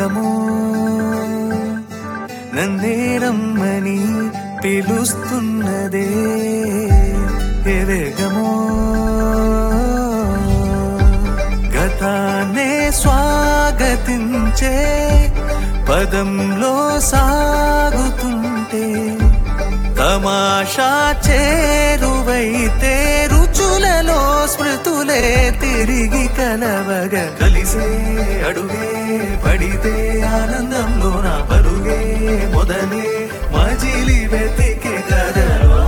వేగము నన్నేరమ్మని పిలుస్తున్నదే ఏ వేగము గతాన్నే స్వాగతించే పదంలో సాగుతుంటే తమాషా చేరువైతే రుచులలో స్మృతులే తిరిగి కలవగ కలిసే అడుగే పడితే ఆనందంలో నా పరుగే మొదలే మజిలి వెతికే కదలో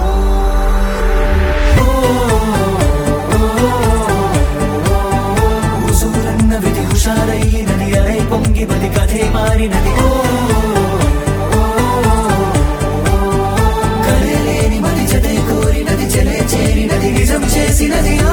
ఊసూరన్న విధి హుషారైనది అలై పొంగి బది కథే మారినది ఓ కలలేని మది జతే కోరినది చెలే చేరినది నిజం చేసినది ఆ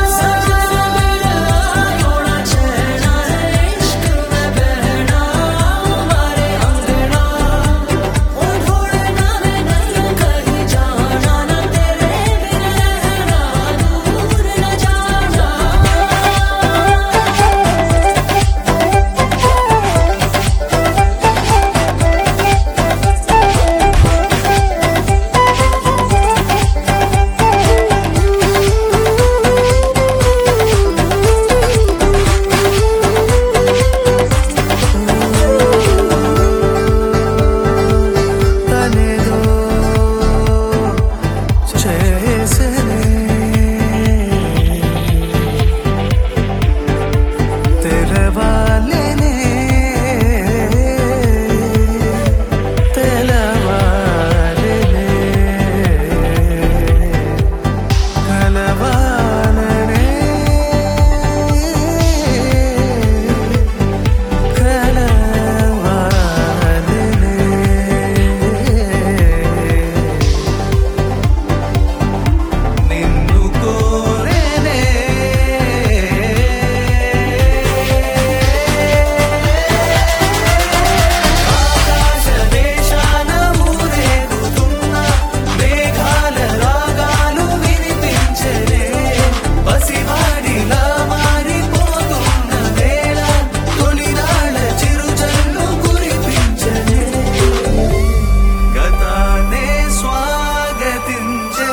తనేదో చేసనే తెరవాలనే తెలవాలనే కలవాలనే కలవాలనే నిన్ను కోరేనే ఆకాశ దేశాన ఊరేగుతున్న మేఘాల రాగాలు వినిపించలే పసివాడిలా మారిపోతున్న వేళ తొలినాళ్ళ చిరుజల్లు కురిపించలే గతాన్నే స్వాగతించే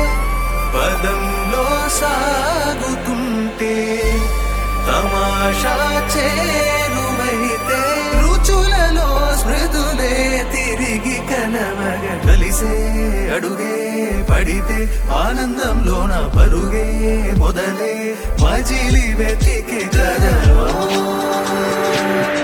పదంలో సాగుతుంటే తమాషా చేరువైతే రుచులలో స్మృతులే తిరిగి కలవగ కలిసే అడుగే పడితే ఆనందంలో నా పరుగే మొదలే మజిలి వెతికి కదలో